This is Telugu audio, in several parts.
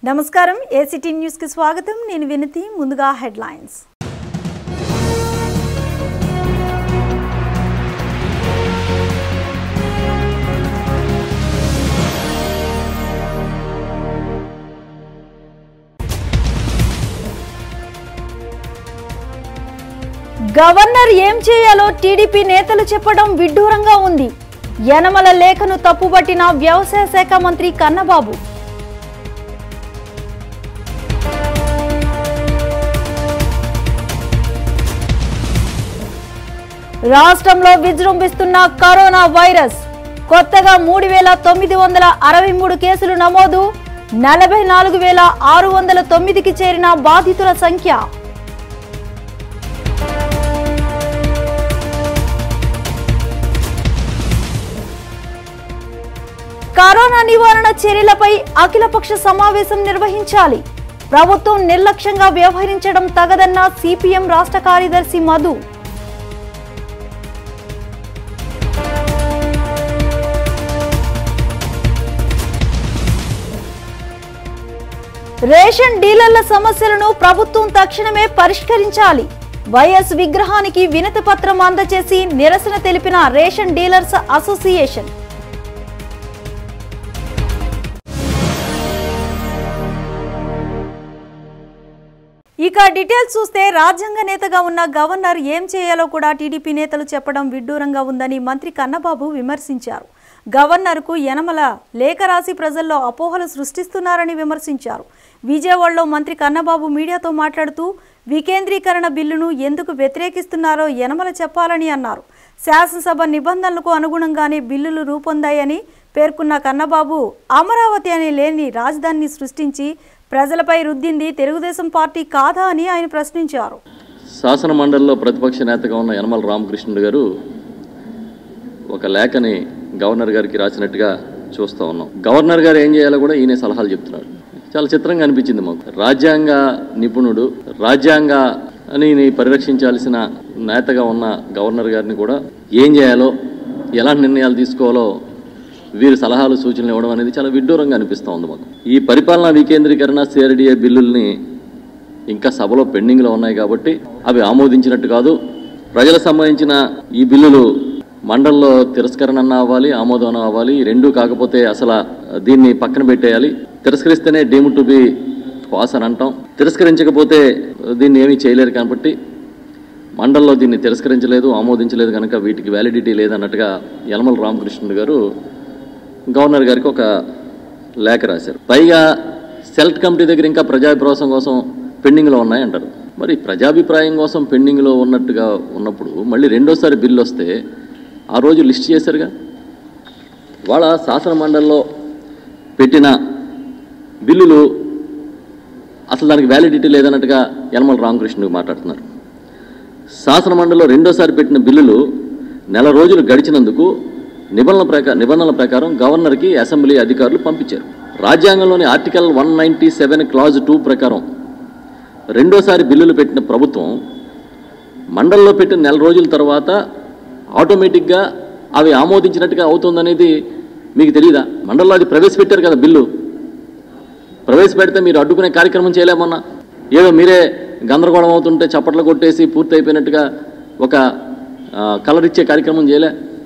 నమస్కారం ఏసిటీ న్యూస్ కి స్వాగతం నేను వినతి ముందుగా హెడ్లైన్స్ గవర్నర్ ఏం చేయాలో టీడీపీ నేతలు చెప్పడం విడ్డూరంగా ఉంది యనమల లేఖను తప్పుబట్టిన వ్యవసాయ శాఖ మంత్రి కన్నబాబు రాష్ట్రంలో విజృంభిస్తున్న కరోనా వైరస్ కొత్తగా మూడు వేల తొమ్మిది వందల అరవై మూడు కేసులు నమోదు నలభై నాలుగు వేల ఆరు వందల తొమ్మిదికి చేరిన బాధితుల సంఖ్య కరోనా నివారణ చర్యలపై అఖిలపక్ష సమావేశం నిర్వహించాలి ప్రభుత్వం నిర్లక్ష్యంగా వ్యవహరించడం తగదన్న సిపిఎం రాష్ట్ర కార్యదర్శి మధు రేషన్ డీలర్ల సమస్యలను ప్రభుత్వం తక్షణమే పరిష్కరించాలి వైఎస్ విగ్రహానికి వినతి పత్రం అందజేసి నిరసన తెలిపిన రేషన్ డీలర్స్ అసోసియేషన్ ఇక డీటెయిల్స్ చూస్తే రాజ్యాంగ నేతగా ఉన్న గవర్నర్ ఏం చేయాలో కూడా టీడీపీ నేతలు చెప్పడం విడ్డూరంగా ఉందని మంత్రి కన్నబాబు విమర్శించారు గవర్నర్కు యనమల లేఖ రాసి ప్రజల్లో అపోహలు సృష్టిస్తున్నారని విమర్శించారు విజయవాడలో మంత్రి కన్నబాబు మీడియాతో మాట్లాడుతూ వికేంద్రీకరణ బిల్లును ఎందుకు వ్యతిరేకిస్తున్నారో యనమల చెప్పాలని అన్నారు శాసనసభ నిబంధనలకు అనుగుణంగానే బిల్లులు రూపొందాయని పేర్కొన్న కన్నబాబు అమరావతి అనే లేని రాజధానిని సృష్టించి ప్రజలపై రుద్దింది తెలుగుదేశం పార్టీ కాదా అని ఆయన ప్రశ్నించారు శాసన మండలిలో ప్రతిపక్ష నేతగా ఉన్న యనమల రామకృష్ణుడు గారు ఒక లేఖని గవర్నర్ గారికి రాసినట్టుగా చూస్తూ ఉన్నాం గవర్నర్ గారు ఏం చేయాలో కూడా ఈయన సలహాలు చెప్తున్నాడు చాలా చిత్రంగా అనిపించింది మాకు రాజ్యాంగ నిపుణుడు రాజ్యాంగ అని పరిరక్షించాల్సిన నేతగా ఉన్న గవర్నర్ గారిని కూడా ఏం చేయాలో ఎలాంటి నిర్ణయాలు తీసుకోవాలో వీరి సలహాలు సూచనలు ఇవ్వడం అనేది చాలా విడ్డూరంగా అనిపిస్తూ ఉంది మాకు ఈ పరిపాలనా వికేంద్రీకరణ సిఆర్డిఏ బిల్లుల్ని ఇంకా సభలో పెండింగ్లో ఉన్నాయి కాబట్టి అవి ఆమోదించినట్టు కాదు ప్రజలకు సంబంధించిన ఈ బిల్లులు మండల్లో తిరస్కరణ అన్న అవ్వాలి ఆమోదం అన్న అవ్వాలి ఈ రెండూ కాకపోతే అసలు దీన్ని పక్కన పెట్టేయాలి తిరస్కరిస్తేనే డీమ్ టు బి పాస్ అని అంటాం తిరస్కరించకపోతే దీన్ని ఏమీ చేయలేరు కాబట్టి మండల్లో దీన్ని తిరస్కరించలేదు ఆమోదించలేదు కనుక వీటికి వ్యాలిడిటీ లేదన్నట్టుగా యలమల రామకృష్ణుడు గారు గవర్నర్ గారికి ఒక లేఖ రాశారు పైగా సెల్ట్ కమిటీ దగ్గర ఇంకా ప్రజాభిప్రాయం కోసం పెండింగ్లో ఉన్నాయంటారు మరి ప్రజాభిప్రాయం కోసం పెండింగ్లో ఉన్నట్టుగా ఉన్నప్పుడు మళ్ళీ రెండోసారి బిల్లు వస్తే ఆ రోజు లిస్ట్ చేశారుగా వాళ్ళ శాసన మండలిలో పెట్టిన బిల్లులు అసలు దానికి వ్యాలిడిటీ లేదన్నట్టుగా యనమల రామకృష్ణుడు మాట్లాడుతున్నారు శాసన మండలిలో రెండోసారి పెట్టిన బిల్లులు నెల రోజులు గడిచినందుకు నిబంధనల ప్రకారం నిబంధనల ప్రకారం గవర్నర్కి అసెంబ్లీ అధికారులు పంపించారు రాజ్యాంగంలోని article one ninety seven clause two ప్రకారం రెండోసారి బిల్లులు పెట్టిన ప్రభుత్వం మండలిలో పెట్టిన నెల రోజుల తర్వాత ఆటోమేటిక్గా అవి ఆమోదించినట్టుగా అవుతుందనేది మీకు తెలియదా మండలిలో అది ప్రవేశపెట్టారు కదా బిల్లు ప్రవేశపెడితే మీరు అడ్డుకునే కార్యక్రమం చేయలేమన్నా ఏదో మీరే గందరగోళం అవుతుంటే చప్పట్లు కొట్టేసి పూర్తి అయిపోయినట్టుగా ఒక ఆ, కలర్ ఇచ్చే కార్యక్రమం చేయలే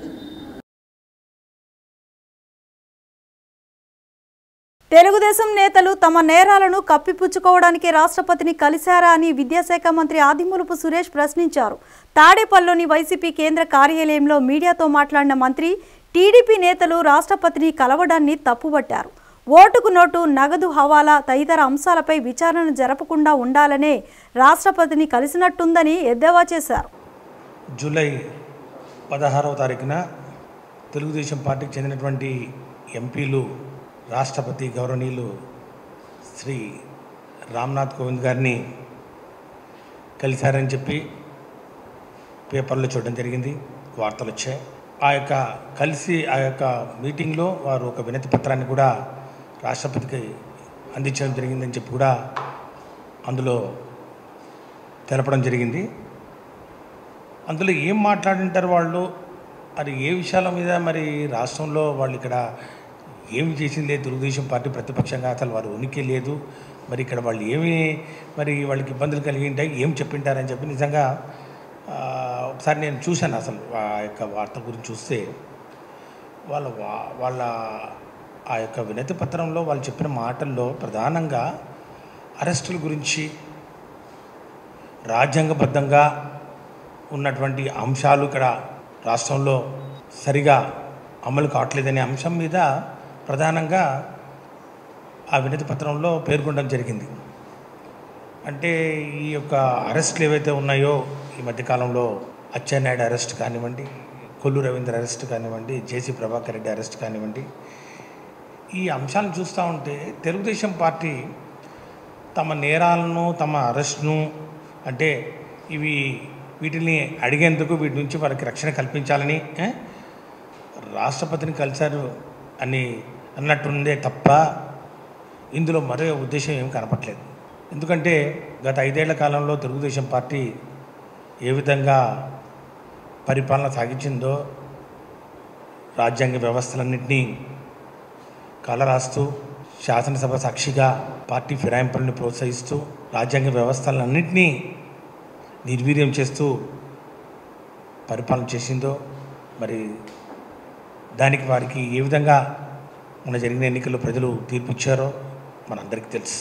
తెలుగుదేశం నేతలు తమ నేరాలను కప్పిపుచ్చుకోవడానికి రాష్ట్రపతిని కలిశారా అని విద్యాశాఖ మంత్రి ఆదిమూలపు సురేష్ ప్రశ్నించారు తాడేపల్లిలోని వైసీపీ కేంద్ర కార్యాలయంలో మీడియాతో మాట్లాడిన మంత్రి టీడీపీ నేతలు రాష్ట్రపతిని కలవడాన్ని తప్పుబట్టారు ఓటుకు నోటు నగదు హవాలా తదితర అంశాలపై విచారణ జరపకుండా ఉండాలనే రాష్ట్రపతిని కలిసినట్టుందని ఎద్దేవా చేశారు జూలై పదహారవ తారీఖున తెలుగుదేశం పార్టీకి చెందినటువంటి ఎంపీలు రాష్ట్రపతి గౌరవనీయులు శ్రీ రామ్నాథ్ కోవింద్ గారిని కలిశారని చెప్పి పేపర్లో చూడడం జరిగింది వార్తలు వచ్చాయి ఆ యొక్క కలిసి ఆ యొక్క మీటింగ్లో వారు ఒక వినతి పత్రాన్ని కూడా రాష్ట్రపతికి అందించడం జరిగిందని చెప్పి కూడా అందులో తెలపడం జరిగింది అందులో ఏం మాట్లాడింటారు వాళ్ళు మరి ఏ విషయాల మీద మరి రాష్ట్రంలో వాళ్ళు ఇక్కడ ఏమి చేసిందే తెలుగుదేశం పార్టీ ప్రతిపక్షంగా అసలు వారు ఉనికి లేదు మరి ఇక్కడ వాళ్ళు ఏమి మరి వాళ్ళకి ఇబ్బందులు కలిగి ఉంటాయి ఏం చెప్పింటారని చెప్పి నిజంగా ఆ, ఒకసారి నేను చూశాను అసలు ఆ యొక్క వార్త గురించి చూస్తే వాళ్ళ వా- వాళ్ళ ఆ యొక్క వినతి పత్రంలో వాళ్ళు చెప్పిన మాటల్లో ప్రధానంగా అరెస్టుల గురించి రాజ్యాంగబద్ధంగా ఉన్నటువంటి అంశాలు ఇక్కడ రాష్ట్రంలో సరిగా అమలు కావట్లేదనే అంశం మీద ప్రధానంగా ఆ వినతి పత్రంలో పేర్కొనడం జరిగింది అంటే ఈ యొక్క అరెస్టులు ఏవైతే ఉన్నాయో ఈ మధ్యకాలంలో అచ్చెన్నాయుడు అరెస్ట్ కానివ్వండి కొల్లు రవీంద్ర అరెస్ట్ కానివ్వండి జేసీ ప్రభాకర్ రెడ్డి అరెస్ట్ కానివ్వండి ఈ అంశాలను చూస్తూ ఉంటే తెలుగుదేశం పార్టీ తమ నేరాలను తమ అరెస్ట్ను అంటే ఇవి వీటిని అడిగేందుకు వీటి నుంచి వారికి రక్షణ కల్పించాలని ఏ? రాష్ట్రపతిని కలిశారు అని అన్నట్టుందే తప్ప ఇందులో మరో ఉద్దేశం ఏం కనపట్లేదు ఎందుకంటే గత ఐదేళ్ల కాలంలో తెలుగుదేశం పార్టీ ఏ విధంగా పరిపాలన సాగించిందో రాజ్యాంగ వ్యవస్థలన్నింటినీ కలరాస్తూ శాసనసభ సాక్షిగా పార్టీ ఫిరాయింపులను ప్రోత్సహిస్తూ రాజ్యాంగ వ్యవస్థలన్నింటినీ నిర్వీర్యం చేస్తూ పరిపాలన చేసిందో మరి దానికి వారికి ఏ విధంగా మన జరిగిన ఎన్నికల్లో ప్రజలు తీర్పు ఇచ్చారో మనందరికీ తెలుసు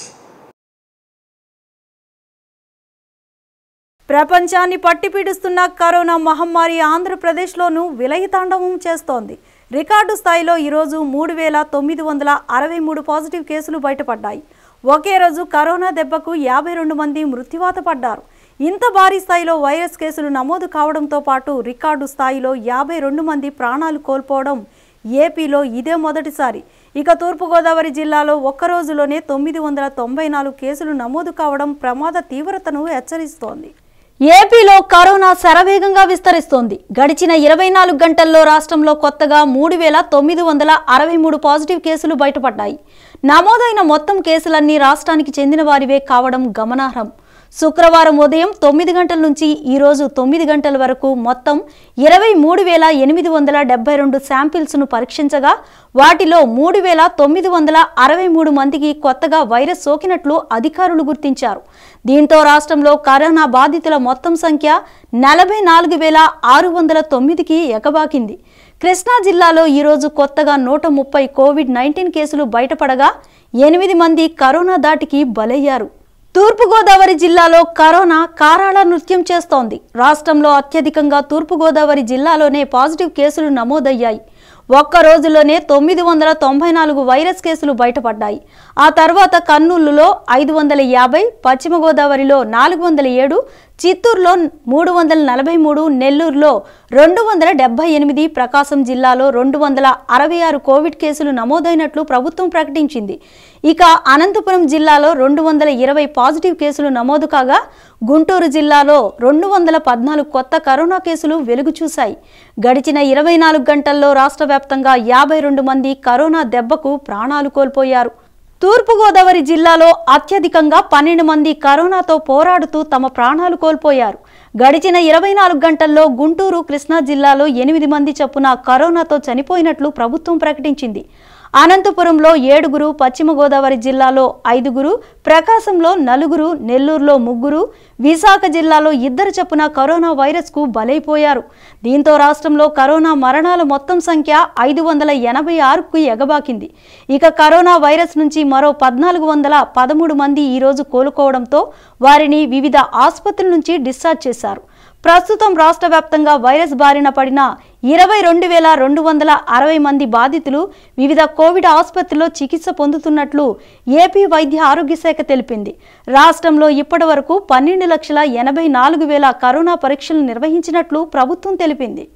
ప్రపంచాన్ని పట్టిపీడిస్తున్న కరోనా మహమ్మారి ఆంధ్రప్రదేశ్లోనూ విలయతాండవం చేస్తోంది రికార్డు స్థాయిలో ఈరోజు మూడు వేల తొమ్మిది వందల అరవై మూడు పాజిటివ్ కేసులు బయటపడ్డాయి ఒకే రోజు కరోనా దెబ్బకు యాభై రెండు మంది మృత్యువాత పడ్డారు ఇంత భారీ స్థాయిలో వైరస్ కేసులు నమోదు కావడంతో పాటు రికార్డు స్థాయిలో యాభై రెండు మంది ప్రాణాలు కోల్పోవడం ఏపీలో ఇదే మొదటిసారి ఇక తూర్పుగోదావరి జిల్లాలో ఒక్క రోజులోనే తొమ్మిది వందల తొంభై నాలుగు కేసులు నమోదు కావడం ప్రమాద తీవ్రతను హెచ్చరిస్తోంది ఏపీలో కరోనా శరవేగంగా విస్తరిస్తోంది గడిచిన ఇరవై నాలుగు గంటల్లో రాష్ట్రంలో కొత్తగా మూడు వేల తొమ్మిది వందల అరవై మూడు పాజిటివ్ కేసులు బయటపడ్డాయి నమోదైన మొత్తం కేసులన్నీ రాష్ట్రానికి చెందిన వారివే కావడం గమనార్హం శుక్రవారం ఉదయం తొమ్మిది గంటల నుంచి ఈ రోజు తొమ్మిది గంటల వరకు మొత్తం ఇరవై మూడు వేల ఎనిమిది వందల డెబ్బై రెండు శాంపిల్స్ను పరీక్షించగా వాటిలో మూడు వేల తొమ్మిది వందల అరవై మూడు మందికి కొత్తగా వైరస్ సోకినట్లు అధికారులు గుర్తించారు దీంతో రాష్ట్రంలో కరోనా బాధితుల మొత్తం సంఖ్య నలభై నాలుగు వేల ఆరు వందల తొమ్మిదికి ఎగబాకింది కృష్ణా జిల్లాలో ఈరోజు కొత్తగా నూట ముప్పై కోవిడ్ నైన్టీన్ కేసులు బయటపడగా ఎనిమిది మంది కరోనా దాటికి బలయ్యారు తూర్పుగోదావరి జిల్లాలో కరోనా కారాళ నృత్యం చేస్తోంది రాష్ట్రంలో అత్యధికంగా తూర్పుగోదావరి జిల్లాలోనే పాజిటివ్ కేసులు నమోదయ్యాయి ఒక్క రోజులోనే తొమ్మిది వందల తొంభై నాలుగు వైరస్ కేసులు బయటపడ్డాయి ఆ తర్వాత కర్నూలులో ఐదు వందల యాభై పశ్చిమ గోదావరిలో నాలుగు వందల ఏడు చిత్తూరులో మూడు వందల నలభై మూడు నెల్లూరులో రెండు వందల డెబ్బై ఎనిమిది ప్రకాశం జిల్లాలో రెండు వందల అరవై ఆరు కోవిడ్ కేసులు నమోదైనట్లు ప్రభుత్వం ప్రకటించింది ఇక అనంతపురం జిల్లాలో రెండు వందల ఇరవై పాజిటివ్ కేసులు నమోదు కాగా గుంటూరు జిల్లాలో రెండు వందల పద్నాలుగు కొత్త కరోనా కేసులు వెలుగు చూశాయి గడిచిన ఇరవై నాలుగు గంటల్లో రాష్ట్ర వ్యాప్తంగా యాభై రెండు మంది కరోనా దెబ్బకు ప్రాణాలు కోల్పోయారు తూర్పుగోదావరి జిల్లాలో అత్యధికంగా పన్నెండు మంది కరోనాతో పోరాడుతూ తమ ప్రాణాలు కోల్పోయారు గడిచిన ఇరవై నాలుగు గంటల్లో గుంటూరు కృష్ణా జిల్లాలో ఎనిమిది మంది చొప్పున కరోనాతో చనిపోయినట్లు ప్రభుత్వం ప్రకటించింది అనంతపురంలో ఏడుగురు పశ్చిమ గోదావరి జిల్లాలో ఐదుగురు ప్రకాశంలో నలుగురు నెల్లూరులో ముగ్గురు విశాఖ జిల్లాలో ఇద్దరు చొప్పున కరోనా వైరస్కు బలైపోయారు దీంతో రాష్ట్రంలో కరోనా మరణాల మొత్తం సంఖ్య ఐదు వందల ఎనభై ఆరుకు ఎగబాకింది ఇక కరోనా వైరస్ నుంచి మరో పద్నాలుగు వందల పదమూడు మంది ఈరోజు కోలుకోవడంతో వారిని వివిధ ఆసుపత్రుల నుంచి డిశ్చార్జ్ చేశారు ప్రస్తుతం రాష్ట్ర వ్యాప్తంగా వైరస్ బారిన పడిన ఇరవై రెండు వేల రెండు వందల అరవై మంది బాధితులు వివిధ కోవిడ్ ఆసుపత్రిలో చికిత్స పొందుతున్నట్లు ఏపీ వైద్య ఆరోగ్య శాఖ తెలిపింది రాష్ట్రంలో ఇప్పటి వరకు పన్నెండు లక్షల ఎనభై నాలుగు వేల కరోనా పరీక్షలు నిర్వహించినట్లు ప్రభుత్వం తెలిపింది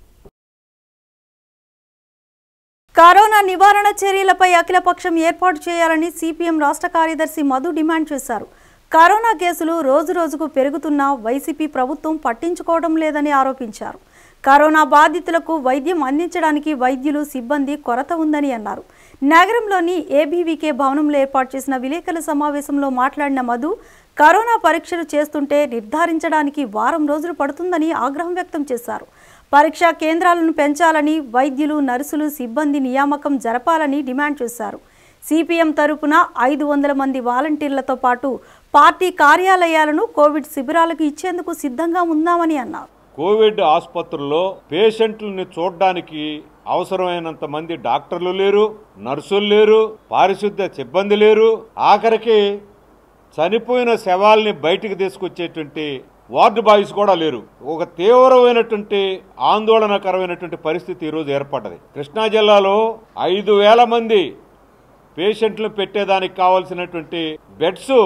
కరోనా నివారణ చర్యలపై అఖిలపక్షం ఏర్పాటు చేయాలని సిపిఎం రాష్ట్ర కార్యదర్శి మధు డిమాండ్ చేశారు కరోనా కేసులు రోజు రోజుకు పెరుగుతున్నా వైసీపీ ప్రభుత్వం పట్టించుకోవడం లేదని ఆరోపించారు కరోనా బాధితులకు వైద్యం అందించడానికి వైద్యులు సిబ్బంది కొరత ఉందని అన్నారు నగరంలోని ఏబీవీకే భవనంలో ఏర్పాటు చేసిన విలేకరుల సమావేశంలో మాట్లాడిన మధు కరోనా పరీక్షలు చేస్తుంటే నిర్ధారించడానికి వారం రోజులు పడుతుందని ఆగ్రహం వ్యక్తం చేశారు పరీక్షా కేంద్రాలను పెంచాలని వైద్యులు నర్సులు సిబ్బంది నియామకం జరపాలని డిమాండ్ చేశారు సిపిఎం తరపున ఐదు వందల మంది వాలంటీర్లతో పాటు పార్టీ కార్యాలయాలను కోవిడ్ శిబిరాలకు ఇచ్చేందుకు సిద్ధంగా ఉందామని అన్నారు కోవిడ్ ఆసుపత్రుల్లో పేషెంట్లని చూడడానికి అవసరమైనంత మంది డాక్టర్లు లేరు నర్సులు లేరు పారిశుద్ధ్య సిబ్బంది లేరు ఆఖరికి చనిపోయిన శవాల్ని బయటికి తీసుకొచ్చేటువంటి వార్డు బాయ్స్ కూడా లేరు ఒక తీవ్రమైనటువంటి ఆందోళనకరమైనటువంటి పరిస్థితి ఈరోజు ఏర్పడ్డది కృష్ణా జిల్లాలో ఐదు వేల మంది పేషెంట్లు పెట్టేదానికి కావాల్సినటువంటి బెడ్స్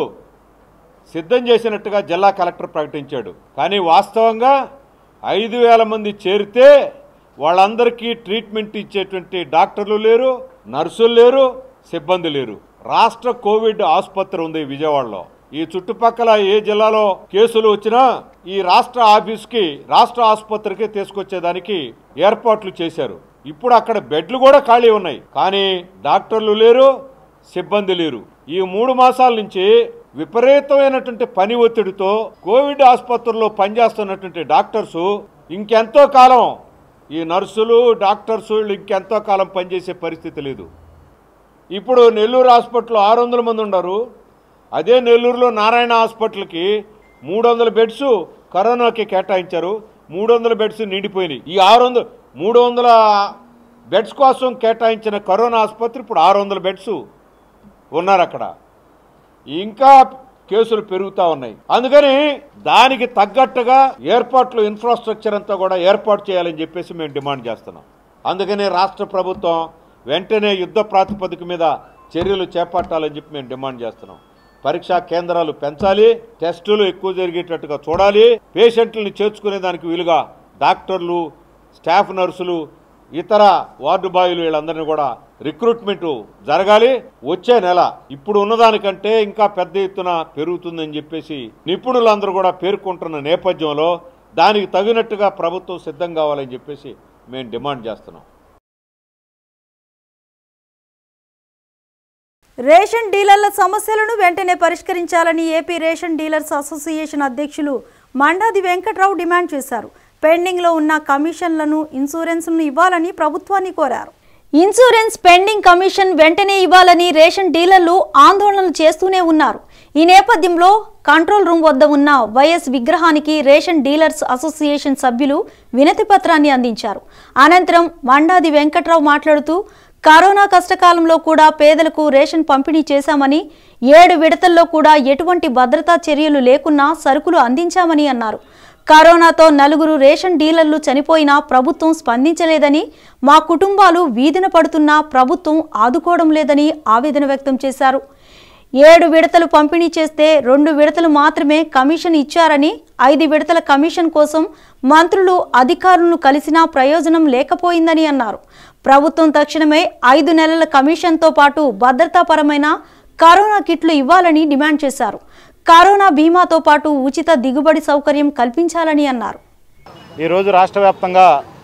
సిద్ధం చేసినట్టుగా జిల్లా కలెక్టర్ ప్రకటించాడు కానీ వాస్తవంగా ఐదు వేల మంది చేరితే వాళ్ళందరికీ ట్రీట్మెంట్ ఇచ్చేటువంటి డాక్టర్లు లేరు నర్సులు లేరు సిబ్బంది లేరు రాష్ట్ర కోవిడ్ ఆసుపత్రి ఉంది విజయవాడలో ఈ చుట్టుపక్కల ఏ జిల్లాలో కేసులు వచ్చినా ఈ రాష్ట్ర ఆఫీస్కి రాష్ట్ర ఆసుపత్రికి తీసుకొచ్చేదానికి ఏర్పాట్లు చేశారు ఇప్పుడు అక్కడ బెడ్లు కూడా ఖాళీ ఉన్నాయి కానీ డాక్టర్లు లేరు సిబ్బంది లేరు ఈ మూడు మాసాల నుంచి విపరీతమైనటువంటి పని ఒత్తిడితో కోవిడ్ ఆసుపత్రుల్లో పనిచేస్తున్నటువంటి డాక్టర్స్ ఇంకెంతో కాలం ఈ నర్సులు డాక్టర్స్ వీళ్ళు ఇంకెంతో కాలం పనిచేసే పరిస్థితి లేదు ఇప్పుడు నెల్లూరు హాస్పిటల్లో ఆరు వందల మంది ఉన్నారు అదే నెల్లూరులో నారాయణ హాస్పిటల్కి మూడు వందల బెడ్స్ కరోనాకి కేటాయించారు మూడు వందల బెడ్స్ నిండిపోయినాయి ఈ ఆరు వందల మూడు వందల బెడ్స్ కోసం కేటాయించిన కరోనా ఆసుపత్రి ఇప్పుడు ఆరు వందల బెడ్స్ ఉన్నారు అక్కడ ఇంకా కేసులు పెరుగుతూ ఉన్నాయి అందుకని దానికి తగ్గట్టుగా ఏర్పాట్లు ఇన్ఫ్రాస్ట్రక్చర్ అంతా కూడా ఏర్పాటు చేయాలని చెప్పేసి మేము డిమాండ్ చేస్తున్నాం అందుకని రాష్ట్ర ప్రభుత్వం వెంటనే యుద్ధ ప్రాతిపదిక మీద చర్యలు చేపట్టాలని చెప్పి మేము డిమాండ్ చేస్తున్నాం పరీక్షా కేంద్రాలు పెంచాలి టెస్టులు ఎక్కువ జరిగేటట్టుగా చూడాలి పేషెంట్లను చేర్చుకునే దానికి వీలుగా డాక్టర్లు స్టాఫ్ నర్సులు ఇతర వార్డు బాయ్లు వీళ్ళందరినీ కూడా రిక్రూట్మెంట్ జరగాలి వచ్చే నెల ఇప్పుడు ఉన్నదానికంటే ఇంకా పెద్ద ఎత్తున పెరుగుతుందని చెప్పేసి నిపుణులందరూ కూడా పేర్కొంటున్న నేపథ్యంలో దానికి తగినట్టుగా ప్రభుత్వం సిద్ధం కావాలని చెప్పేసి మేము డిమాండ్ చేస్తున్నాం రేషన్ డీలర్ల సమస్యలను వెంటనే పరిష్కరించాలని ఏపీ రేషన్ డీలర్స్ అసోసియేషన్ అధ్యక్షులు మండాది వెంకట్రావు డిమాండ్ చేశారు పెండింగ్లో ఉన్న కమిషన్లను ఇన్సూరెన్స్ను ఇవ్వాలని ప్రభుత్వాన్ని కోరారు ఇన్సూరెన్స్ పెండింగ్ కమిషన్ వెంటనే ఇవ్వాలని రేషన్ డీలర్లు ఆందోళనలు చేస్తూనే ఉన్నారు ఈ నేపథ్యంలో కంట్రోల్ రూమ్ వద్ద ఉన్న వైఎస్ విగ్రహానికి రేషన్ డీలర్స్ అసోసియేషన్ సభ్యులు వినతి పత్రాన్ని అందించారు అనంతరం మండాది వెంకట్రావు మాట్లాడుతూ కరోనా కష్టకాలంలో కూడా పేదలకు రేషన్ పంపిణీ చేశామని ఏడు విడతల్లో కూడా ఎటువంటి భద్రతా చర్యలు లేకున్నా సరుకులు అందించామని అన్నారు కరోనాతో నలుగురు రేషన్ డీలర్లు చనిపోయినా ప్రభుత్వం స్పందించలేదని మా కుటుంబాలు వీధిన పడుతున్నా ప్రభుత్వం ఆదుకోవడం లేదని ఆవేదన వ్యక్తం చేశారు ఏడు విడతలు పంపిణీ చేస్తే రెండు విడతలు మాత్రమే కమిషన్ ఇచ్చారని ఐదు విడతల కమిషన్ కోసం మంత్రులు అధికారులను కలిసినా ప్రయోజనం లేకపోయిందని అన్నారు ప్రభుత్వం తక్షణమే ఐదు నెలల కమిషన్తో పాటు భద్రతాపరమైన కరోనా కిట్లు ఇవ్వాలని డిమాండ్ చేశారు కరోనా బీమాతో పాటు ఉచిత దిగుబడి సౌకర్యం కల్పించాలని అన్నారు ఈరోజు రాష్ట్ర వ్యాప్తంగా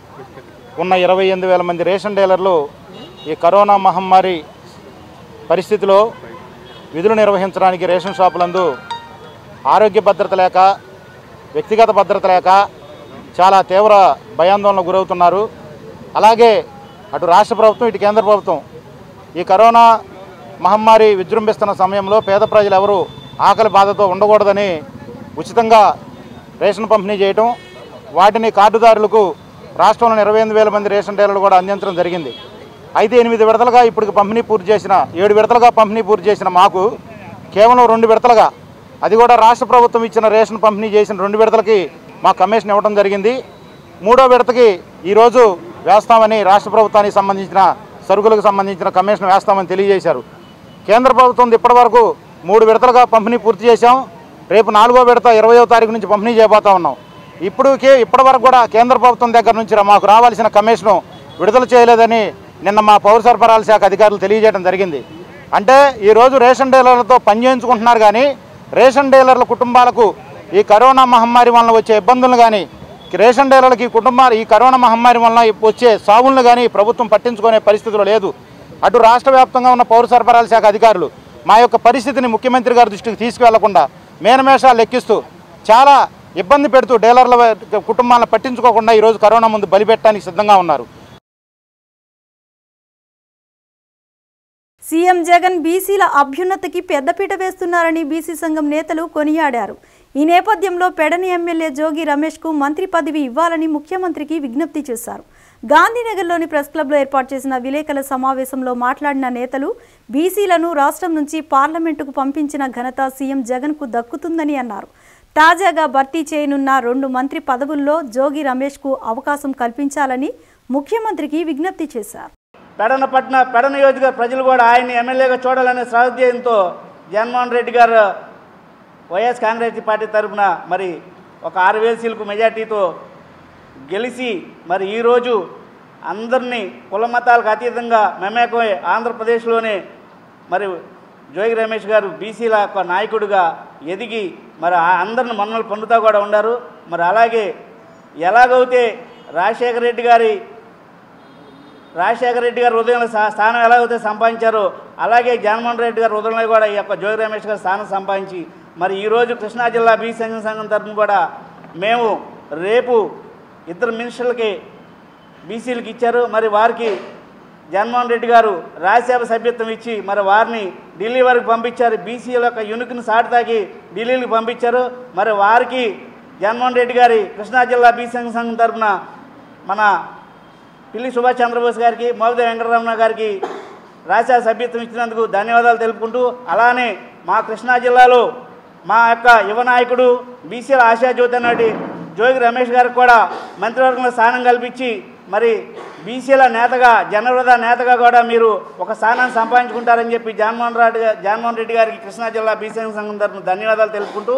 ఉన్న ఇరవై ఎనిమిది వేల మంది రేషన్ డీలర్లు ఈ కరోనా మహమ్మారి పరిస్థితిలో విధులు నిర్వహించడానికి రేషన్ షాపులందు ఆరోగ్య భద్రత లేక వ్యక్తిగత భద్రత లేక చాలా తీవ్ర భయాందోళనకు గురవుతున్నారు అలాగే అటు రాష్ట్ర ప్రభుత్వం ఇటు కేంద్ర ప్రభుత్వం ఈ కరోనా మహమ్మారి విజృంభిస్తున్న సమయంలో పేద ప్రజలు ఎవరు ఆకలి బాధతో ఉండకూడదని ఉచితంగా రేషన్ పంపిణీ చేయటం వాటిని కార్డుదారులకు రాష్ట్రంలోని ఇరవై ఎనిమిది వేల మంది రేషన్ డీలర్లు కూడా అందించడం జరిగింది అయితే ఎనిమిది విడతలుగా ఇప్పటికి పంపిణీ పూర్తి చేసిన ఏడు విడతలుగా పంపిణీ పూర్తి చేసిన మాకు కేవలం రెండు విడతలుగా అది కూడా రాష్ట్ర ప్రభుత్వం ఇచ్చిన రేషన్ పంపిణీ చేసిన రెండు విడతలకి మా కమిషన్ ఇవ్వడం జరిగింది మూడో విడతకి ఈరోజు వేస్తామని రాష్ట్ర ప్రభుత్వానికి సంబంధించిన సరుకులకు సంబంధించిన కమిషన్ వేస్తామని తెలియజేశారు కేంద్ర ప్రభుత్వం ఇప్పటివరకు మూడు విడతలుగా పంపిణీ పూర్తి చేశాం రేపు నాలుగో విడత ఇరవయో తారీఖు నుంచి పంపిణీ చేయబోతా ఉన్నాం ఇప్పటికే ఇప్పటివరకు కూడా కేంద్ర ప్రభుత్వం దగ్గర నుంచి రా- మాకు రావాల్సిన కమిషను విడుదల చేయలేదని నిన్న మా పౌర సరఫరాల శాఖ అధికారులు తెలియజేయడం జరిగింది అంటే ఈరోజు రేషన్ డీలర్లతో పనిచేయించుకుంటున్నారు కానీ రేషన్ డీలర్ల కుటుంబాలకు ఈ కరోనా మహమ్మారి వలన వచ్చే ఇబ్బందులు కానీ రేషన్ డీలర్లకి ఈ కుటుంబాలు ఈ కరోనా మహమ్మారి వలన వచ్చే సావులను కానీ ప్రభుత్వం పట్టించుకునే పరిస్థితిలో లేదు అటు రాష్ట్ర వ్యాప్తంగా ఉన్న పౌర సరఫరాల శాఖ అధికారులు మా యొక్క పరిస్థితిని ముఖ్యమంత్రి గారి దృష్టికి తీసుకువెళ్లకుండా మేనమేషాలు లెక్కిస్తూ చాలా ఇబ్బంది పెడుతూ డీలర్ల కుటుంబాలను పట్టించుకోకుండా ఈరోజు కరోనా ముందు బలిపెట్టడానికి సిద్ధంగా ఉన్నారు సీఎం జగన్ బీసీల అభ్యున్నతికి పెద్దపీట వేస్తున్నారని బీసీ సంఘం నేతలు కొనియాడారు ఈ నేపథ్యంలో పెడని ఎమ్మెల్యే జోగి రమేష్కు మంత్రి పదవి ఇవ్వాలని ముఖ్యమంత్రికి విజ్ఞప్తి చేశారు గాంధీనగర్లోని ప్రెస్ క్లబ్లో ఏర్పాటు చేసిన విలేకరుల సమావేశంలో మాట్లాడిన నేతలు బీసీలను రాష్ట్రం నుంచి పార్లమెంటుకు పంపించిన ఘనత సీఎం జగన్కు దక్కుతుందని అన్నారు తాజాగా భర్తీ చేయనున్న రెండు మంత్రి పదవుల్లో జోగి రమేష్కు అవకాశం కల్పించాలని ముఖ్యమంత్రికి విజ్ఞప్తి చేశారు పెడన పట్టిన పెడ నియోజక ప్రజలు కూడా ఆయన్ని ఎమ్మెల్యేగా చూడాలనే సహృదయంతో జగన్మోహన్ రెడ్డి గారు వైఎస్ కాంగ్రెస్ పార్టీ తరఫున మరి ఒక ఆరు వేల సీలకు మెజార్టీతో గెలిచి మరి ఈరోజు అందరినీ కుల మతాలకు అతీతంగా మెమేకమై ఆంధ్రప్రదేశ్లోనే మరి జోగి రమేష్ గారు బీసీల ఒక నాయకుడిగా ఎదిగి మరి ఆ అందరిని మన్నలు పొందుతూ కూడా ఉన్నారు మరి అలాగే ఎలాగైతే రాజశేఖర రెడ్డి గారి రాజశేఖర రెడ్డి గారు హృదయంలో స్థా- స్థానం ఎలాగైతే సంపాదించారో అలాగే జగన్మోహన్ రెడ్డి గారు హృదయంలో కూడా ఈ యొక్క జోగి రమేష్ గారు స్థానం సంపాదించి మరి ఈరోజు కృష్ణా జిల్లా బీ సంఘం సంఘం తరఫున కూడా మేము రేపు ఇద్దరు మినిస్టర్లకి బీసీలకు ఇచ్చారు మరి వారికి జగన్మోహన్ రెడ్డి గారు రాజ్యసభ సభ్యత్వం ఇచ్చి మరి వారిని ఢిల్లీ వరకు పంపించారు బీసీల యొక్క యునిక్ని సాటితాకి ఢిల్లీకి పంపించారు మరి వారికి జగన్మోహన్ రెడ్డి గారి కృష్ణా జిల్లా బీ సంఘం సంఘం తరఫున మన పిల్లి సుభాష్ చంద్రబోస్ గారికి మోగద వెంకటరమణ గారికి రాజ్యసభ సభ్యత్వం ఇచ్చినందుకు ధన్యవాదాలు తెలుపుకుంటూ అలానే మా కృష్ణా జిల్లాలో మా యొక్క యువ నాయకుడు బీసీల ఆశాజ్యోతి నాటి జోగి రమేష్ గారికి కూడా మంత్రివర్గంలో స్థానం కల్పించి మరి బీసీల నేతగా జనవృధ నేతగా కూడా మీరు ఒక స్థానాన్ని సంపాదించుకుంటారని చెప్పి జగన్మోహన్ రెడ్డి గా- జగన్మోహన్ రెడ్డి గారికి కృష్ణా జిల్లా బీసీ సంఘం తరఫున ధన్యవాదాలు తెలుపుకుంటూ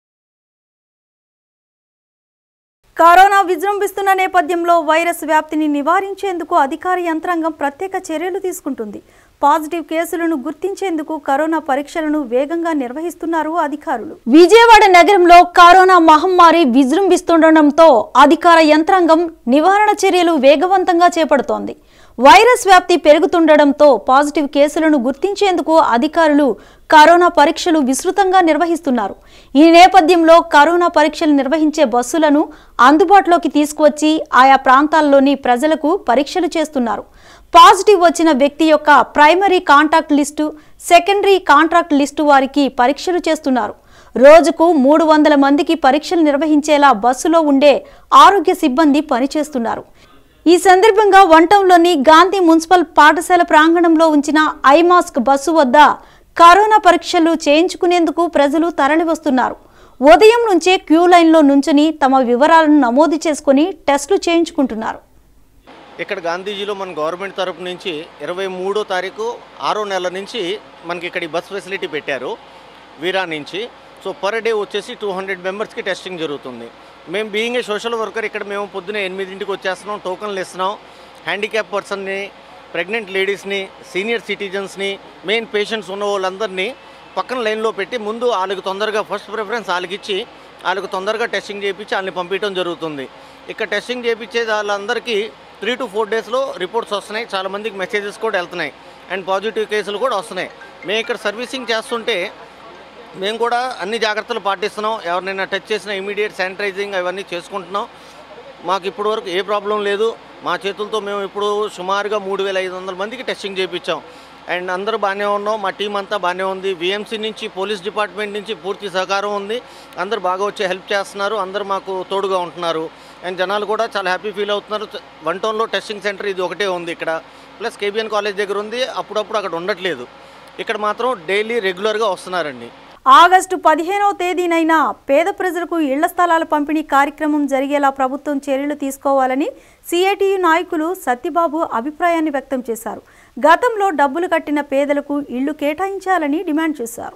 కరోనా విజృంభిస్తున్న నేపథ్యంలో వైరస్ వ్యాప్తిని నివారించేందుకు అధికార యంత్రాంగం ప్రత్యేక చర్యలు తీసుకుంటుంది పాజిటివ్ కేసులను గుర్తించేందుకు కరోనా పరీక్షలను వేగంగా నిర్వహిస్తున్నారు అధికారులు విజయవాడ నగరంలో కరోనా మహమ్మారి విజృంభిస్తుండటంతో అధికార యంత్రాంగం నివారణ చర్యలు వేగవంతంగా చేపడుతోంది వైరస్ వ్యాప్తి పెరుగుతుండటంతో పాజిటివ్ కేసులను గుర్తించేందుకు అధికారులు కరోనా పరీక్షలు విస్తృతంగా నిర్వహిస్తున్నారు ఈ నేపథ్యంలో కరోనా పరీక్షలు నిర్వహించే బస్సులను అందుబాటులోకి తీసుకువచ్చి ఆయా ప్రాంతాల్లోని ప్రజలకు పరీక్షలు చేస్తున్నారు పాజిటివ్ వచ్చిన వ్యక్తి యొక్క primary contact list secondary contract list వారికి పరీక్షలు చేస్తున్నారు రోజుకు మూడు వందల మందికి పరీక్షలు నిర్వహించేలా బస్సులో ఉండే ఆరోగ్య సిబ్బంది పనిచేస్తున్నారు ఈ సందర్భంగా వంటంలోని గాంధీ మున్సిపల్ పాఠశాల ప్రాంగణంలో ఉంచిన ఐమాస్క్ బస్సు వద్ద కరోనా పరీక్షలు చేయించుకునేందుకు ప్రజలు తరలివస్తున్నారు ఉదయం నుంచే క్యూ లైన్లో నుంచుని తమ వివరాలను నమోదు చేసుకుని టెస్టులు చేయించుకుంటున్నారు ఇక్కడ గాంధీజీలో మన గవర్నమెంట్ తరపు నుంచి ఇరవై మూడో తారీఖు ఆరో నెల నుంచి మనకి ఇక్కడ ఈ బస్ ఫెసిలిటీ పెట్టారు వీరా నుంచి సో పర్ డే వచ్చేసి టూ హండ్రెడ్ మెంబర్స్కి టెస్టింగ్ జరుగుతుంది మేము బీయింగ్ ఏ సోషల్ వర్కర్ ఇక్కడ మేము పొద్దున ఎనిమిదింటికి వచ్చేస్తున్నాం టోకన్లు ఇస్తున్నాం హ్యాండిక్యాప్ పర్సన్ని ప్రెగ్నెంట్ లేడీస్ని సీనియర్ సిటిజన్స్ని మెయిన్ పేషెంట్స్ ఉన్న వాళ్ళందరినీ పక్కన లైన్లో పెట్టి ముందు వాళ్ళకి తొందరగా ఫస్ట్ ప్రిఫరెన్స్ వాళ్ళకి ఇచ్చి వాళ్ళకి తొందరగా టెస్టింగ్ చేయించి వాళ్ళని పంపించడం జరుగుతుంది ఇక్కడ టెస్టింగ్ చేయించే వాళ్ళందరికీ త్రీ టు ఫోర్ డేస్లో రిపోర్ట్స్ వస్తున్నాయి చాలా మందికి మెసేజెస్ కూడా వెళ్తున్నాయి అండ్ పాజిటివ్ కేసులు కూడా వస్తున్నాయి మేము ఇక్కడ సర్వీసింగ్ చేస్తుంటే మేము కూడా అన్ని జాగ్రత్తలు పాటిస్తున్నాం ఎవరినైనా టచ్ చేసినా ఇమీడియట్ శానిటైజింగ్ అవన్నీ చేసుకుంటున్నాం మాకు ఇప్పటి వరకు ఏ ప్రాబ్లం లేదు మా చేతులతో మేము ఇప్పుడు సుమారుగా మూడు వేల ఐదు వందల మందికి టెస్టింగ్ చేయించాం అండ్ అందరూ బాగానే ఉన్నాం మా టీం అంతా బాగానే ఉంది విఎంసీ నుంచి పోలీస్ డిపార్ట్మెంట్ నుంచి పూర్తి సహకారం ఉంది అందరూ బాగా వచ్చి హెల్ప్ చేస్తున్నారు అందరూ మాకు తోడుగా ఉంటున్నారు అండ్ జనాలు కూడా చాలా హ్యాపీ ఫీల్ అవుతున్నారు వన్ టౌన్లో టెస్టింగ్ సెంటర్ ఇది ఒకటే ఉంది ఇక్కడ ప్లస్ కేబిఎన్ కాలేజ్ దగ్గర ఉంది అప్పుడప్పుడు అక్కడ ఉండట్లేదు ఇక్కడ మాత్రం డైలీ రెగ్యులర్గా వస్తున్నారండి ఆగస్టు పదిహేనవ తేదీనైనా పేద ప్రజలకు ఇళ్ల స్థలాల పంపిణీ కార్యక్రమం జరిగేలా ప్రభుత్వం చర్యలు తీసుకోవాలని సిఐటియు నాయకులు సత్యబాబు అభిప్రాయాన్ని వ్యక్తం చేశారు గతంలో డబ్బులు కట్టిన పేదలకు ఇళ్లు కేటాయించాలని డిమాండ్ చేశారు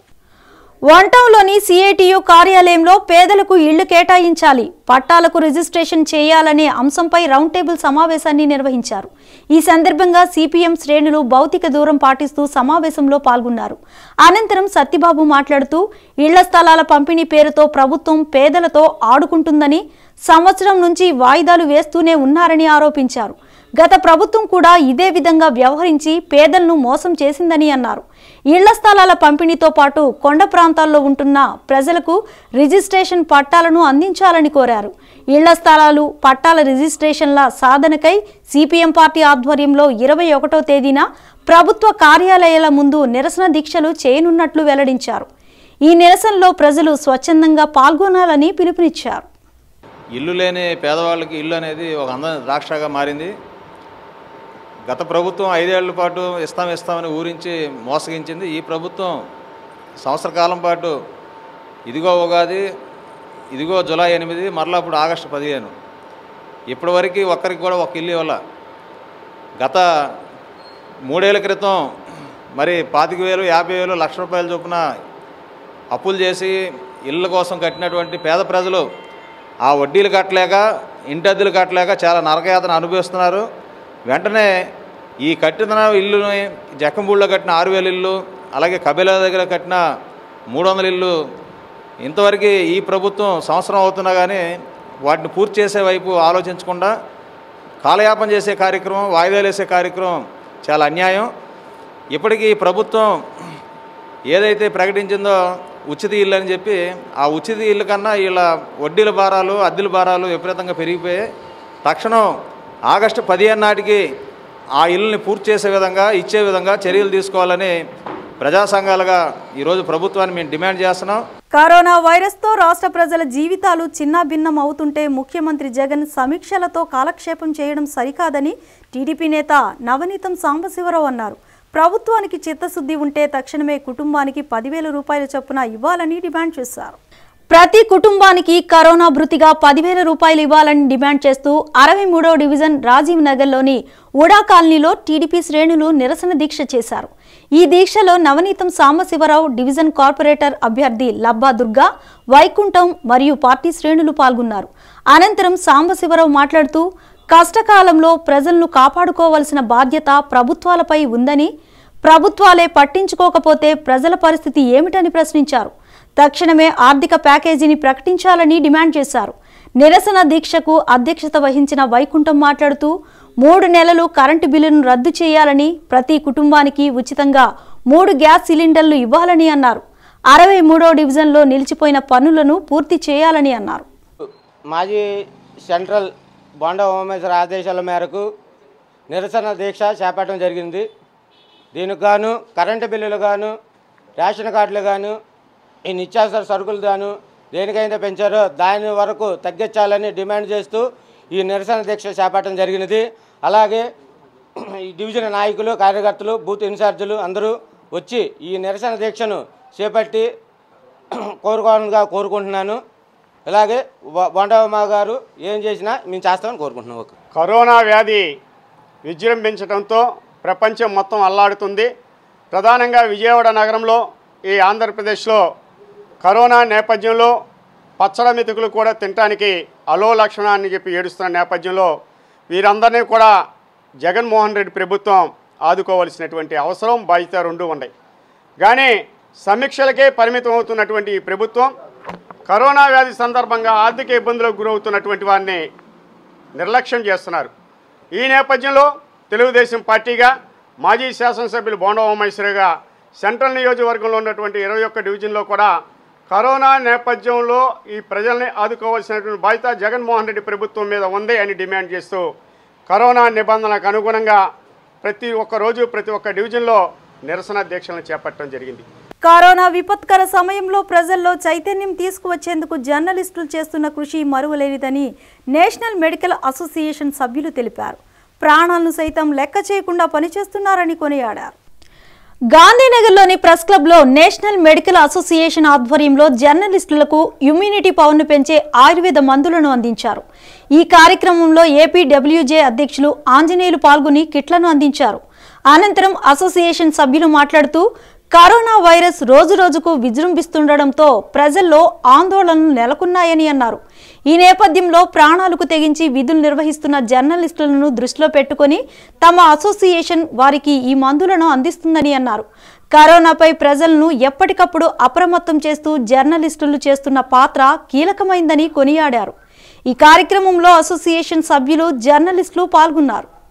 వన్ టౌన్లోని సిఐటియు కార్యాలయంలో పేదలకు ఇళ్లు కేటాయించాలి పట్టాలకు రిజిస్ట్రేషన్ చేయాలనే అంశంపై రౌండ్ టేబుల్ సమావేశాన్ని నిర్వహించారు ఈ సందర్భంగా సిపిఎం శ్రేణులు భౌతిక దూరం పాటిస్తూ సమావేశంలో పాల్గొన్నారు అనంతరం సత్యబాబు మాట్లాడుతూ ఇళ్ల స్థలాల పంపిణీ పేరుతో ప్రభుత్వం పేదలతో ఆడుకుంటుందని సంవత్సరం నుంచి వాయిదాలు వేస్తూనే ఉన్నారని ఆరోపించారు గత ప్రభుత్వం కూడా ఇదే విధంగా వ్యవహరించి పేదలను మోసం చేసిందని అన్నారు ఇళ్ల స్థలాల పంపిణీతో పాటు కొండ ప్రాంతాల్లో ఉంటున్న ప్రజలకు రిజిస్ట్రేషన్ పట్టాలను అందించాలని కోరారు ఇళ్ల స్థలాలు పట్టాల రిజిస్ట్రేషన్ల సాధనకై సిపిఎం పార్టీ ఆధ్వర్యంలో ఇరవై ఒకటో తేదీన ప్రభుత్వ కార్యాలయాల ముందు నిరసన దీక్షలు చేయనున్నట్లు వెల్లడించారు ఈ నిరసనలో ప్రజలు స్వచ్ఛందంగా పాల్గొనాలని పిలుపునిచ్చారు ఇల్లు లేని పేదవాళ్ళకి ఇల్లు అనేది ఒక అందమైన ద్రాక్షగా మారింది గత ప్రభుత్వం ఐదేళ్ల పాటు ఇస్తాం ఇస్తామని ఊరించి మోసగించింది ఈ ప్రభుత్వం సంవత్సర కాలం పాటు ఇదిగో ఉగాది ఇదిగో జులై ఎనిమిది మరలా ఇప్పుడు ఆగస్టు పదిహేను ఇప్పటివరకు ఒక్కరికి కూడా ఒక ఇల్లు ఇవ్వాల గత మూడేళ్ల క్రితం మరి పాతిక వేలు యాభై వేలు లక్ష రూపాయల చొప్పున అప్పులు చేసి ఇళ్ళ కోసం కట్టినటువంటి పేద ప్రజలు ఆ వడ్డీలు కట్టలేక ఇంటి అద్దెలు కట్టలేక చాలా నరకయాతన అనుభవిస్తున్నారు వెంటనే ఈ కట్టిన ఇల్లుని జక్కంబూడిలో కట్టిన ఆరు వేల ఇల్లు అలాగే కబేలా దగ్గర కట్టిన మూడు వందల ఇల్లు ఇంతవరకు ఈ ప్రభుత్వం సంవత్సరం అవుతున్నా కానీ వాటిని పూర్తి చేసే వైపు ఆలోచించకుండా కాలయాపన చేసే కార్యక్రమం వాయిదాలు వేసే కార్యక్రమం చాలా అన్యాయం ఇప్పటికీ ఈ ప్రభుత్వం ఏదైతే ప్రకటించిందో ఉచిత ఇల్లు అని చెప్పి ఆ ఉచిత ఇల్లు కన్నా వీళ్ళ వడ్డీల భారాలు అద్దెల భారాలు విపరీతంగా పెరిగిపోయాయి తక్షణం ఆగస్టు పదిహేను నాటికి ఆ ఇల్లుని పూర్తి చేసే విధంగా ఇచ్చే విధంగా చర్యలు తీసుకోవాలని ప్రజా సంఘాలుగా ఈరోజు ప్రభుత్వాన్ని మేము డిమాండ్ చేస్తున్నాం కరోనా వైరస్తో రాష్ట్ర ప్రజల జీవితాలు చిన్నాభిన్నం అవుతుంటే ముఖ్యమంత్రి జగన్ సమీక్షలతో కాలక్షేపం చేయడం సరికాదని టీడీపీ నేత నవనీతం సాంబశివరావు అన్నారు ప్రభుత్వానికి చిత్తశుద్ధి ఉంటే తక్షణమే కుటుంబానికి పదివేల రూపాయల చొప్పున ఇవ్వాలని డిమాండ్ చేశారు ప్రతి కుటుంబానికి కరోనా భృతిగా పదివేల రూపాయలు ఇవ్వాలని డిమాండ్ చేస్తూ అరవై మూడో డివిజన్ రాజీవ్ నగర్లోని ఉడా కాలనీలో టీడీపీ శ్రేణులు నిరసన దీక్ష చేశారు ఈ దీక్షలో నవనీతం సాంబశివరావు డివిజన్ కార్పొరేటర్ అభ్యర్థి లబ్బా దుర్గా వైకుంఠం మరియు పార్టీ శ్రేణులు పాల్గొన్నారు అనంతరం సాంబశివరావు మాట్లాడుతూ కష్టకాలంలో ప్రజలను కాపాడుకోవాల్సిన బాధ్యత ప్రభుత్వాలపై ఉందని ప్రభుత్వాలే పట్టించుకోకపోతే ప్రజల పరిస్థితి ఏమిటని ప్రశ్నించారు తక్షణమే ఆర్థిక ప్యాకేజీని ప్రకటించాలని డిమాండ్ చేశారు నిరసన దీక్షకు అధ్యక్షత వహించిన వైకుంఠం మాట్లాడుతూ మూడు నెలలు కరెంటు బిల్లును రద్దు చేయాలని ప్రతి కుటుంబానికి ఉచితంగా మూడు గ్యాస్ సిలిండర్లు ఇవ్వాలని అన్నారు అరవై మూడో డివిజన్లో నిలిచిపోయిన పనులను పూర్తి చేయాలని అన్నారు మాజీ సెంట్రల్ బొండ ఉమేశ్వర ఆదేశాల మేరకు నిరసన దీక్ష చేపట్టడం జరిగింది దీనికి గాను కరెంటు బిల్లులు గాను రేషన్ కార్డులు గాను ఈ నిత్యావసర సరుకులు గాను దేనికైతే పెంచారో దాని వరకు తగ్గించాలని డిమాండ్ చేస్తూ ఈ నిరసన దీక్ష చేపట్టడం జరిగినది అలాగే ఈ డివిజన్ నాయకులు కార్యకర్తలు బూత్ ఇన్ఛార్జీలు అందరూ వచ్చి ఈ నిరసన దీక్షను చేపట్టి కోరుకోవాలని కోరుకుంటున్నాను ఇలాగే బొ- బొండమ్మ గారు ఏం చేసినా మేము చేస్తామని కోరుకుంటున్నాం ఓకే కరోనా వ్యాధి విజృంభించడంతో ప్రపంచం మొత్తం అల్లాడుతుంది ప్రధానంగా విజయవాడ నగరంలో ఈ ఆంధ్రప్రదేశ్లో కరోనా నేపథ్యంలో పచ్చడి మెతుకులు కూడా తినటానికి అలో లక్షణ అని చెప్పి ఏడుస్తున్న నేపథ్యంలో వీరందరినీ కూడా జగన్మోహన్ రెడ్డి ప్రభుత్వం ఆదుకోవాల్సినటువంటి అవసరం బాధ్యత రెండు ఉన్నాయి కానీ సమీక్షలకే పరిమితం అవుతున్నటువంటి ఈ ప్రభుత్వం కరోనా వ్యాధి సందర్భంగా ఆర్థిక ఇబ్బందులకు గురవుతున్నటువంటి వారిని నిర్లక్ష్యం చేస్తున్నారు ఈ నేపథ్యంలో తెలుగుదేశం పార్టీగా మాజీ శాసనసభ్యులు బోండా ఉమేశ్వరిగా సెంట్రల్ నియోజకవర్గంలో ఉన్నటువంటి ఇరవై ఒక్క డివిజన్లో కూడా కరోనా నేపథ్యంలో ఈ ప్రజల్ని ఆదుకోవాల్సినటువంటి బాధ్యత జగన్మోహన్ రెడ్డి ప్రభుత్వం మీద ఉంది అని డిమాండ్ చేస్తూ కరోనా నిబంధనలకు అనుగుణంగా ప్రతి ఒక్క రోజు ప్రతి ఒక్క డివిజన్లో నిరసన దీక్షలను చేపట్టడం జరిగింది కరోనా విపత్కర సమయంలో ప్రజల్లో చైతన్యం తీసుకువచ్చేందుకు జర్నలిస్టులు చేస్తున్న కృషి మరువలేనిదని నేషనల్ మెడికల్ అసోసియేషన్ సభ్యులు తెలిపారు ప్రాణాలను సైతం లెక్క చేయకుండా పనిచేస్తున్నారని కొనియాడారు గాంధీనగర్లోని ప్రెస్ క్లబ్లో నేషనల్ మెడికల్ అసోసియేషన్ ఆధ్వర్యంలో జర్నలిస్టులకు ఇమ్యూనిటీ పవర్ను పెంచే ఆయుర్వేద మందులను అందించారు ఈ కార్యక్రమంలో ఏపీ డబ్ల్యూజే అధ్యక్షులు ఆంజనేయులు పాల్గొని కిట్లను అందించారు అనంతరం అసోసియేషన్ సభ్యులు మాట్లాడుతూ కరోనా వైరస్ రోజురోజుకు విజృంభిస్తుండటంతో ప్రజల్లో ఆందోళనలు నెలకొన్నాయని అన్నారు ఈ నేపథ్యంలో ప్రాణాలకు తెగించి విధులు నిర్వహిస్తున్న జర్నలిస్టులను దృష్టిలో పెట్టుకొని తమ అసోసియేషన్ వారికి ఈ మందులను అందిస్తుందని అన్నారు కరోనాపై ప్రజలను ఎప్పటికప్పుడు అప్రమత్తం చేస్తూ జర్నలిస్టులు చేస్తున్న పాత్ర కీలకమైందని కొనియాడారు ఈ కార్యక్రమంలో అసోసియేషన్ సభ్యులు జర్నలిస్టులు పాల్గొన్నారు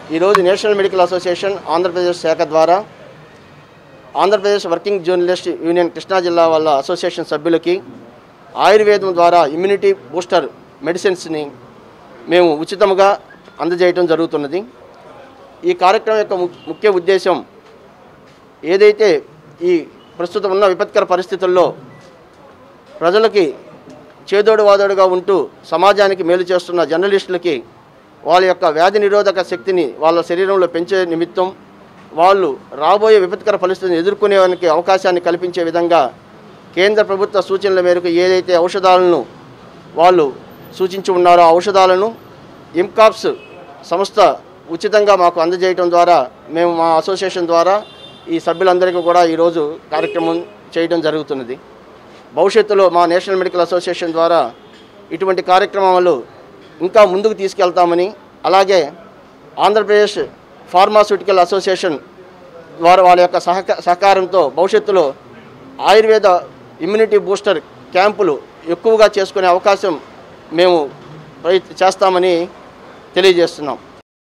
ఈరోజు నేషనల్ మెడికల్ అసోసియేషన్ ఆంధ్రప్రదేశ్ శాఖ ద్వారా Andhra Pradesh working journalist union Krishna జిల్లా వాళ్ళ అసోసియేషన్ సభ్యులకి ఆయుర్వేదం ద్వారా ఇమ్యూనిటీ బూస్టర్ మెడిసిన్స్ని మేము ఉచితంగా అందజేయటం జరుగుతున్నది ఈ కార్యక్రమం యొక్క ము- ముఖ్య ఉద్దేశం ఏదైతే ఈ ప్రస్తుతం ఉన్న విపత్కర పరిస్థితుల్లో ప్రజలకి చేదోడు వాదోడుగా ఉంటూ సమాజానికి మేలు చేస్తున్న జర్నలిస్టులకి వాళ్ళ యొక్క వ్యాధి నిరోధక శక్తిని వాళ్ళ శరీరంలో పెంచే నిమిత్తం వాళ్ళు రాబోయే విపత్కర పరిస్థితిని ఎదుర్కొనేవానికి అవకాశాన్ని కల్పించే విధంగా కేంద్ర ప్రభుత్వ సూచనల మేరకు ఏదైతే ఔషధాలను వాళ్ళు సూచించి ఉన్నారో ఆ ఔషధాలను ఇమ్కాప్స్ సంస్థ ఉచితంగా మాకు అందజేయడం ద్వారా మేము మా అసోసియేషన్ ద్వారా ఈ సభ్యులందరికీ కూడా ఈరోజు కార్యక్రమం చేయడం జరుగుతున్నది భవిష్యత్తులో మా నేషనల్ మెడికల్ అసోసియేషన్ ద్వారా ఇటువంటి కార్యక్రమాలు ఇంకా ముందుకు తీసుకెళ్తామని అలాగే ఆంధ్రప్రదేశ్ ఫార్మాస్యూటికల్ అసోసియేషన్ ద్వారా వాళ్ళ యొక్క సహక సహకారంతో భవిష్యత్తులో ఆయుర్వేద ఇమ్యూనిటీ బూస్టర్ క్యాంపులు ఎక్కువగా చేసుకునే అవకాశం మేము ప్రయత్ చేస్తామని తెలియజేస్తున్నాం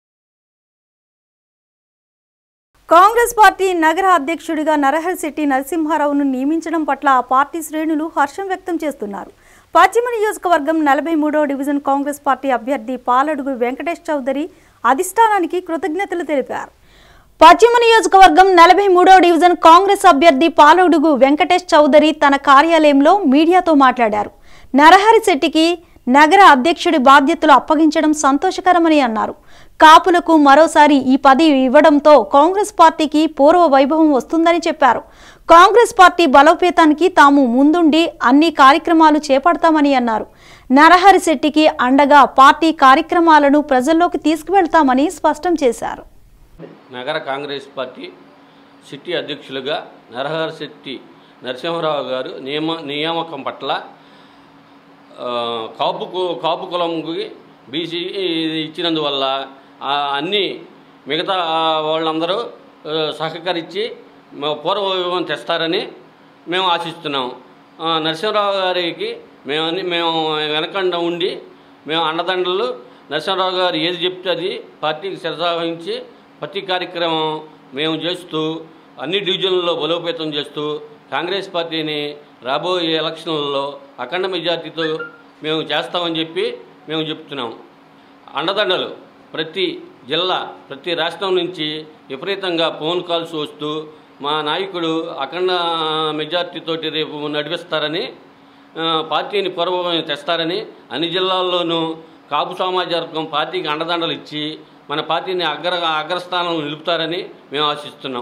కాంగ్రెస్ పార్టీ నగర అధ్యక్షుడిగా నరహర్ శెట్టి నరసింహారావును నియమించడం పట్ల ఆ పార్టీ శ్రేణులు హర్షం వ్యక్తం చేస్తున్నారు పశ్చిమ నియోజకవర్గం నలభై మూడవ డివిజన్ కాంగ్రెస్ పార్టీ అభ్యర్థి పాలడుగు వెంకటేష్ చౌదరి అధిష్టానానికి కృతజ్ఞతలు తెలిపారు పశ్చిమ నియోజకవర్గం నలభై మూడవ డివిజన్ కాంగ్రెస్ అభ్యర్థి పాలడుగు వెంకటేష్ చౌదరి తన కార్యాలయంలో మీడియాతో మాట్లాడారు నరహరి శెట్టికి నగర అధ్యక్షుడి బాధ్యతలు అప్పగించడం సంతోషకరమని అన్నారు కాపులకు మరోసారి ఈ పదవి ఇవ్వడంతో కాంగ్రెస్ పార్టీకి పూర్వ వైభవం వస్తుందని చెప్పారు కాంగ్రెస్ పార్టీ బలోపేతానికి తాము ముందుండి అన్ని కార్యక్రమాలు చేపడతామని అన్నారు నరహరి శెట్టికి అండగా పార్టీ కార్యక్రమాలను ప్రజల్లోకి తీసుకువెళ్తామని స్పష్టం చేశారు నగర కాంగ్రెస్ పార్టీ సిటీ అధ్యక్షులుగా నరహర శెట్టి నరసింహరావు గారు నియమ నియామకం పట్ల ఆ, కాపు కు- కాపు కులంకి బీసీ ఇచ్చినందువల్ల ఆ, అన్ని మిగతా వాళ్ళందరూ ఆ, సహకరించి మా పూర్వ వైభవం తెస్తారని మేము ఆశిస్తున్నాం ఆ, నరసింహరావు గారికి మేము అన్ని మేము వెనకండ ఉండి మేము అండదండలు నరసింహరావు గారు ఏది చెప్తే అది పార్టీకి శిరసావహించి ప్రతి కార్యక్రమం మేము చేస్తూ అన్ని డివిజన్లలో బలోపేతం చేస్తూ కాంగ్రెస్ పార్టీని రాబోయే ఎలక్షన్లలో అఖండ మెజార్టీతో మేము చేస్తామని చెప్పి మేము చెప్తున్నాం అండదండలు ప్రతి జిల్లా ప్రతి రాష్ట్రం నుంచి విపరీతంగా ఫోన్ కాల్స్ వస్తూ మా నాయకుడు అఖండ మెజార్టీతోటి రేపు నడిపిస్తారని ఆ, పార్టీని పూర్వభావం తెస్తారని అన్ని జిల్లాల్లోనూ కాపు సమాజ వర్గం పార్టీకి అండదండలు ఇచ్చి మన పార్టీని అగ్ర అగ్రస్థానంలో నిలుపుతారని మేము ఆశిస్తున్నాం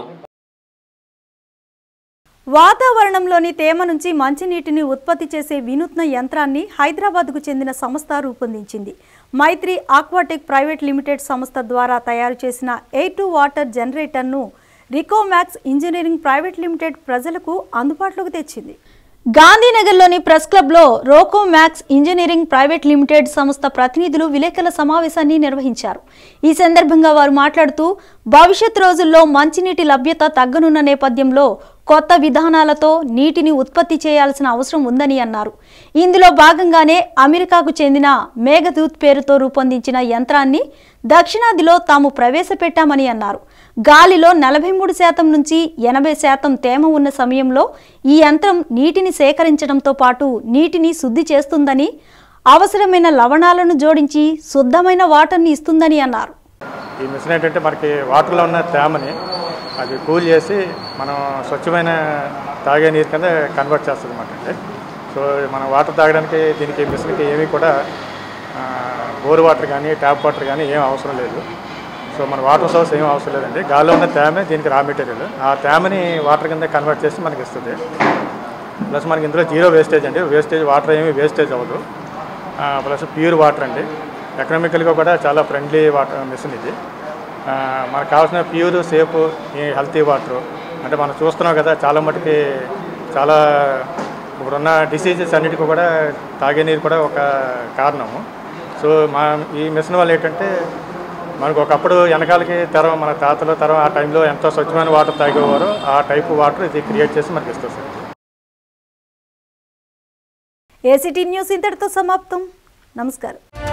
వాతావరణంలోని తేమ నుంచి మంచినీటిని ఉత్పత్తి చేసే వినూత్న యంత్రాన్ని హైదరాబాద్కు చెందిన సంస్థ రూపొందించింది మైత్రి ఆక్వాటెక్ ప్రైవేట్ లిమిటెడ్ సంస్థ ద్వారా తయారు చేసిన ఎయిర్ టు వాటర్ జనరేటర్ను రికోమ్యాక్స్ ఇంజనీరింగ్ ప్రైవేట్ లిమిటెడ్ ప్రజలకు అందుబాటులోకి తెచ్చింది గాంధీనగర్లోని ప్రెస్ క్లబ్లో Roco Max engineering private limited సంస్థ ప్రతినిధులు విలేకరుల సమావేశాన్ని నిర్వహించారు ఈ సందర్భంగా వారు మాట్లాడుతూ భవిష్యత్ రోజుల్లో మంచినీటి లభ్యత తగ్గనున్న నేపథ్యంలో కొత్త విధానాలతో నీటిని ఉత్పత్తి చేయాల్సిన అవసరం ఉందని అన్నారు ఇందులో భాగంగానే అమెరికాకు చెందిన మేఘదూత్ పేరుతో రూపొందించిన యంత్రాన్ని దక్షిణాదిలో తాము ప్రవేశపెట్టామని అన్నారు గాలిలో నలభై మూడు శాతం నుంచి ఎనభై శాతం తేమ ఉన్న సమయంలో ఈ యంత్రం నీటిని సేకరించడంతో పాటు నీటిని శుద్ధి చేస్తుందని అవసరమైన లవణాలను జోడించి శుద్ధమైన వాటర్ని ఇస్తుందని అన్నారు ఈ మిషన్ ఏంటంటే మనకి వాటర్లో ఉన్న తేమని అది కూల్ చేసి మనం స్వచ్ఛమైన తాగే నీరు కింద కన్వర్ట్ చేస్తుంది అనమాట అండి సో మనం వాటర్ తాగడానికి దీనికి ఈ మిషన్కి ఏమీ కూడా ఆ, బోర్ వాటర్ కానీ ట్యాప్ వాటర్ కానీ ఏం అవసరం లేదు సో మన వాటర్ సోర్స్ ఏం అవసరం లేదండి గాలిలో ఉన్న తేమే దీనికి రా మెటీరియల్ ఆ తేమని వాటర్ కింద కన్వర్ట్ చేసి మనకి ఇస్తుంది ప్లస్ మనకి ఇందులో జీరో వేస్టేజ్ అండి వేస్టేజ్ వాటర్ ఏమీ వేస్టేజ్ అవ్వదు ప్లస్ ప్యూర్ వాటర్ అండి ఎకనామికల్గా కూడా చాలా ఫ్రెండ్లీ వాటర్ మిషన్ ఇది ఆ, మనకు కావాల్సిన ప్యూర్ సేఫ్ హెల్తీ వాటర్ అంటే మనం చూస్తున్నాం కదా చాలా మటుకి చాలా ఇప్పుడున్న డిసీజెస్ అన్నిటికీ కూడా తాగే నీరు కూడా ఒక కారణము సో మా ఈ మిషన్ వల్ల ఏంటంటే మనకు ఒకప్పుడు వెనకాలకి తరం మన తాతల తరం ఆ టైంలో ఎంతో స్వచ్ఛమైన వాటర్ తాగేవారో ఆ టైపు వాటర్ ఇది క్రియేట్ చేసి మనకి ఇస్తుంది సార్ ఏసీటీ న్యూస్ ఇంతటితో సమాప్తం నమస్కారం